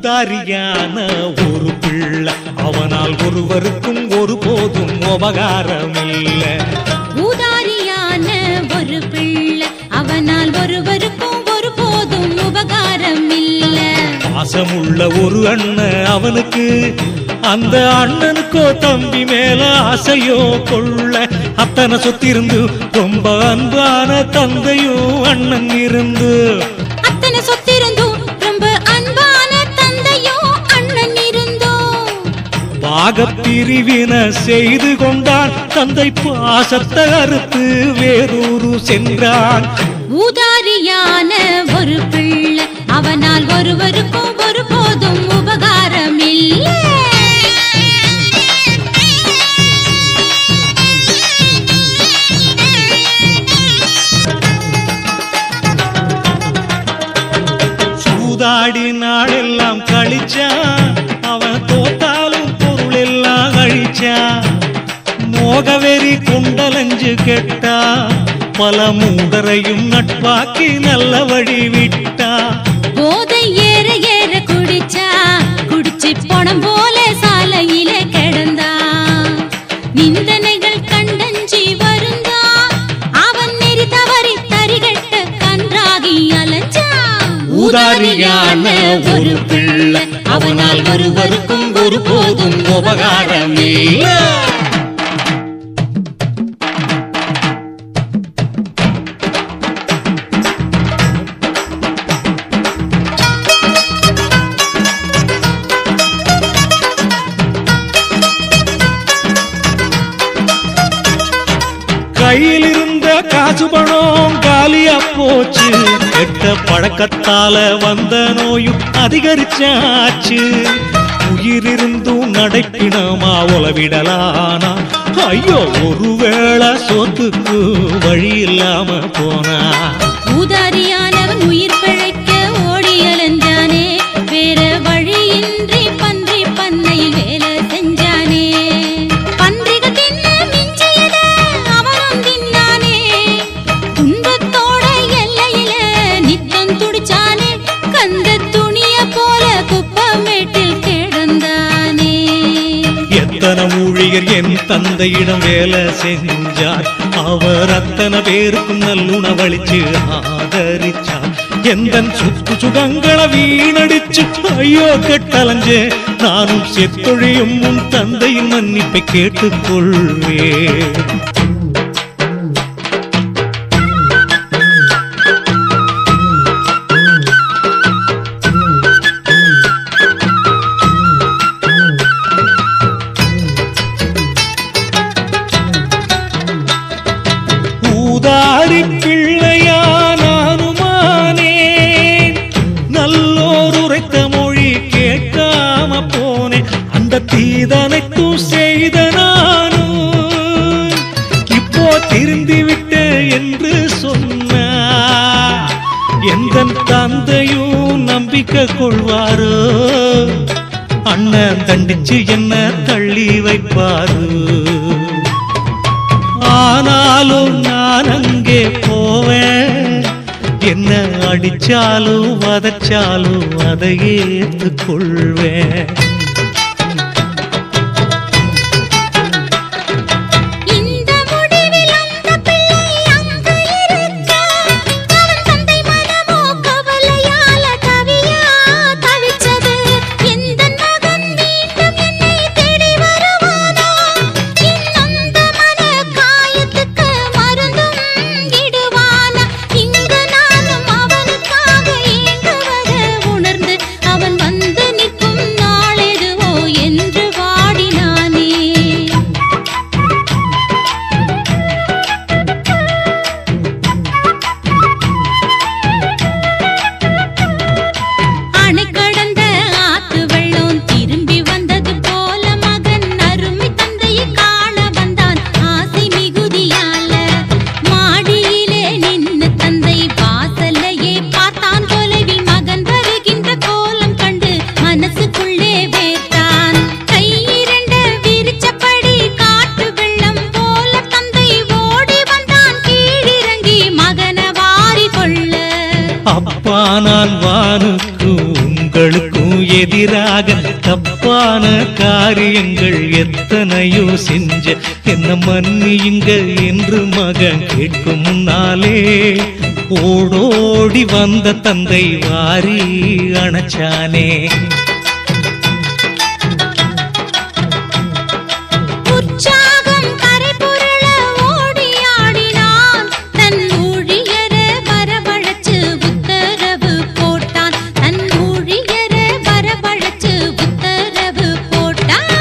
ஊதாரியான ஒரு பிள்ளை அவனால் ஒருவருக்கும் ஒருபோதும் உபகாரம் இல்லை ஊதாரியான ஒரு பிள்ளை அவனால் ஒருவருக்கும் ஒருபோதும் உபகாரம் இல்ல பாசமுள்ள ஒரு அண்ணன் அவனுக்கு அந்த அண்ணனுக்கோ தம்பி மேல ஆசையோ கொள்ள அத்தனை சொத்திருந்து ரொம்ப அன்பான தந்தையும் அண்ணன் இருந்து அத்தனை சொத்திருந்தும் ரொம்ப அன்பான தந்தையும் அண்ணன் இருந்தோம் பாகப்பிரிவின செய்து கொண்டான் தந்தை பாசத்தை அறுத்து வேறூரு சென்றான் ஊதாரியான ஒரு பிள்ளை அவனால் ஒருவருக்கும் ஒருபோதும் உபகாரம் இல்ல சூதாடி நாளெல்லாம் கழிச்சான் அவன் தோத்தாலும் பொருள் எல்லாம் அழிச்சான் மோகவெறி குண்டலஞ்சு கெட்டா பல மூடரையும் நட்பாக்கி நல்ல வழி விட்டா போதை ஏற ஏற குடிச்சா குடிச்சு போனம் போல சாலையில கிடந்தா நிந்தனைகள் கண்டஞ்சி வருந்தா அவன் நெறி தவறி தரிகட்ட கன்றாகி அலைஞ்சான் ஊதாரியான ஒரு பிள்ளை அவனால் ஒருவருக்கும் ஒருபோதும் உபகாரமே கையில் இருந்த காசு பணம் காலியா போச்சு கெட்ட பழக்கத்தால வந்த நோயும் அதிகரிச்சாச்சு உயிரிருந்தும் நடைப்பிணமா உளவிடலானா ஐயோ ஒருவேளை சொத்துக்கு வழி இல்லாம போனா ஊதாரியானவன் உயிர் பிழைக்க ஓடி அலைஞ்சானே வேற வழியின்றி பன்றி பண்ணையில் வேலை செஞ்சானே பன்றிகள் தின்ன மிஞ்சியத அவனும் தின்னானே துன்பத்தோட எல்லையில நித்தம் துடிச்சானே கந்த துணிய போல குப்பமேட்டில் கிடந்தானே எத்தனை ஊழியர் என் தந்தையிடம் வேலை செஞ்சார் அவர் அத்தனை பேருக்கும் நல்லுணவளிச்சு ஆதரிச்சார் எந்த சுத்து சுகங்களை வீணடிச்சு ஐயோ கெட்டலைஞ்சே நானும் செத்தொழியும் உன் தந்தையின் மன்னிப்பை கேட்டுக்கொள்வேன் ஊதாரி பிள்ளையா நானுமானேன் நல்லோர் உரைத்த மொழி கேட்காம போனேன் அந்த தீதனைத்தும் செய்த நானும் இப்போ திருந்தி விட்டேன் என்று சொன்னார் எந்த தந்தையும் நம்பிக்கை கொள்வாரோ அண்ணன் தண்டிச்சு என்ன தள்ளி வைப்பாரு ஆனாலும் நான் அங்கே போவேன் என்ன அடிச்சாலும் வதச்சாலும் அதை ஏற்றுக்கொள்வேன் இந்த முடிவில் அந்த பிள்ளை அங்கு இருக்க அவன் தந்தை மனமோ கவலையால தவியா தவிச்சது எந்த மகன் மீண்டும் என்னை தேடி வருவானோ இன்னொந்த மன காயத்துக்கு மருந்தும் இடுவானா இங்கு நானும் அவனுக்காக ஏங்குவதை உணர்ந்து அவன் வந்து நிற்கும் நாளெதுவோ என்று வாடினானே அணை கடந்த ஆத்து வெள்ளம் திரும்பி வந்தது போல மகன் அருமை தந்தையை காண வந்தான் ஆசை மிகுதியால மாடியிலே நின்று தந்தை வாசல்லையே பார்த்தான் தொலைவில் மகன் வருகின்ற கோலம் கண்டு மனசுக்குள்ளே வேர்த்தான் கை இரண்ட விரிச்சபடி காட்டு வெள்ளம் போல தந்தை ஓடி வந்தான் கீழிறங்கி மகனை வாரி கொள்ள அப்பா நான் வானுக்கும் உங்களுக்கும் உனக்கும் எதிராக தப்பான காரியங்கள் எத்தனையோ செஞ்ச என்ன மன்னியுங்க என்று மகன் கேட்கும் முன்னாலே ஓடோடி வந்த தந்தை வாரி அணைச்சானே உற்சாகம் கரை புரள ஓடி ஆடினான் தன் ஊழியரை வரவழைச்சு உத்தரவு போட்டான் தன் ஊழியரை வரவழைச்சு உத்தரவு போட்டான்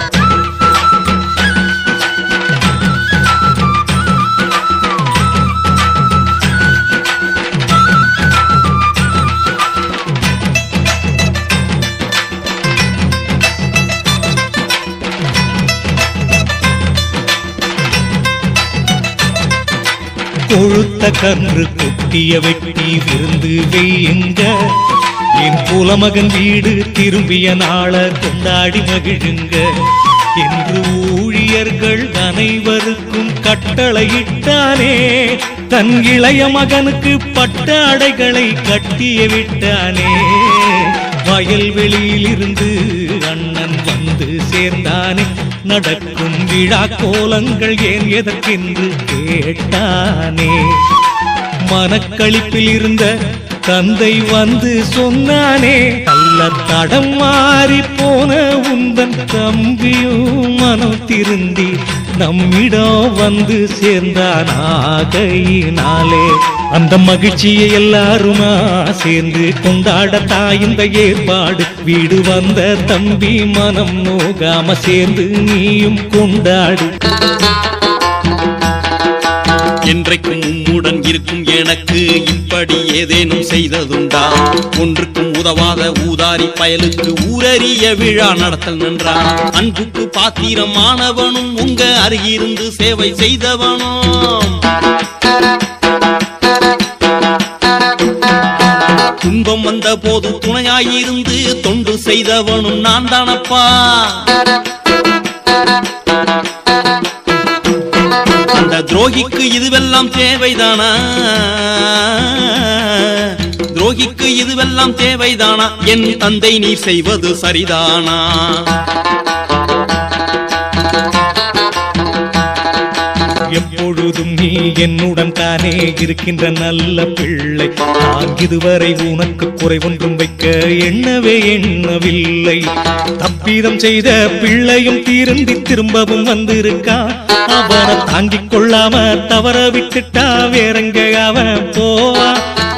கொழுத்த கன்று குட்டிய வெட்டி விருந்து வெய்யுங்க என் புலமகன் வீடு திரும்பிய நாள கொண்டாடி மகிழுங்க என்று ஊழியர்கள் அனைவருக்கும் கட்டளையிட்டானே தன் இளைய மகனுக்கு பட்டாடைகளை கட்டிய விட்டானே வயல்வெளியில் இருந்து அண்ணன் வந்து சேர்ந்தானே நடக்கும் விழா கோலங்கள் ஏன் எதற்கென்று கேட்டானே மனக்களிப்பில் இருந்த தந்தை வந்து சொன்னானே நல்ல தடம் மாறி போன உந்தன் தம்பியும் மனம் திருந்தி நம்மிடம் வந்து சேர்ந்தானாகையினாலே அந்த மகிழ்ச்சியை எல்லாருமா சேர்ந்து கொண்டாடத்தான் இந்த ஏற்பாடு வீடு வந்த தம்பி மனம் நோகாம சேர்ந்து நீயும் கொண்டாடு என்றைக்கும் உம்முடன் இருக்கும் எனக்கு இப்படி ஏதேனும் செய்ததுண்டா ஒன்றுக்கும் உதவாத ஊதாரி பயலுக்கு ஊரறிய விழா நடத்தல் நன்றான் அன்புக்கு பாத்திரமானவனும் உங்க அருகிருந்து சேவை செய்தவனும் துன்பம் வந்த போது துணையாயிருந்து தொண்டு செய்தவனும் நான் தானப்பா அந்த துரோகிக்கு இதுவெல்லாம் தேவைதானா துரோகிக்கு இதுவெல்லாம் தேவைதானா என் தந்தை நீ செய்வது சரிதானா எப்பொழுதும் நீ என்னுடன் தானே இருக்கின்ற நல்ல பிள்ளை நான் இதுவரை உனக்கு குறை ஒன்றும் வைக்க எண்ணவே எண்ணவில்லை தப்பீதம் செய்த பிள்ளையும் தீருந்தி திரும்பவும் வந்திருக்கா அவனை தாங்கிக் கொள்ளாம தவற விட்டுட்டா வேறெங்க அவன் போவா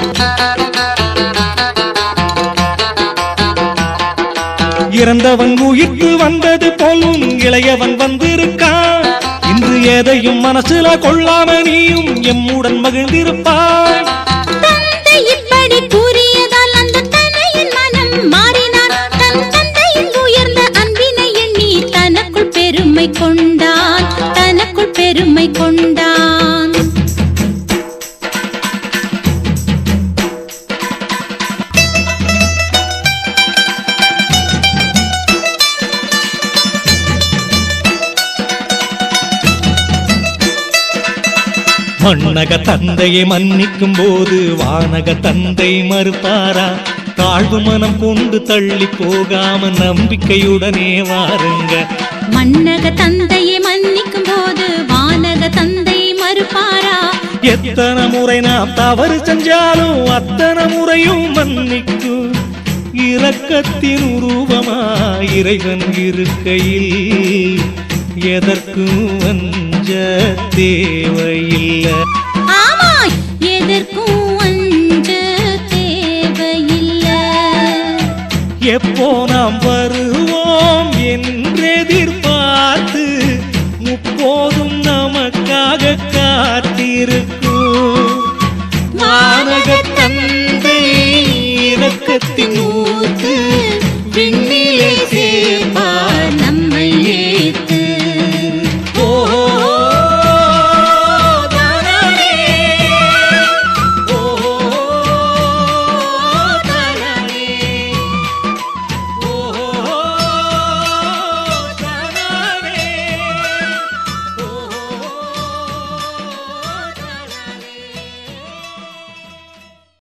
இறந்தவன் உயிர்த்து வந்தது போலும் இளையவன் வந்திருக்கான் இன்று எதையும் மனசுல கொள்ளாம நீயும் எம்முடன் மகிழ்ந்திருப்பாய் தந்தை இப்படி கூறியதால் அந்த தனையின் மனம் மாறினான் தன் தந்தையின் உயர்ந்த அன்பினை எண்ணி தனக்குள் பெருமை கொண்டான் தனக்குள் பெருமை கொண்டான் மண்ணக தந்தையை மன்னிக்கும் போது வானக தந்தை மறுப்பாரா தாழ்வு மனம் கொண்டு தள்ளி போகாம நம்பிக்கையுடனே வாருங்க மன்னக தந்தையை மன்னிக்கும் போது வானக தந்தை மறுப்பாரா எத்தனை முறை நாம் தவறு செஞ்சாலும் அத்தனை முறையும் மன்னிக்கும் இரக்கத்தின் உருவமா இறைவன் இருக்கையில் எதற்கும் வஞ்ச தேவையில்லை ஆமா எதற்கும் அஞ்ச தேவையில்லை எப்போ நாம் வருவோம் என்றெதிர்பார்த்து முப்போதும் நமக்காக காத்திருக்கும் வானக தந்தை இரக்கத்தின் ஊத்து விண்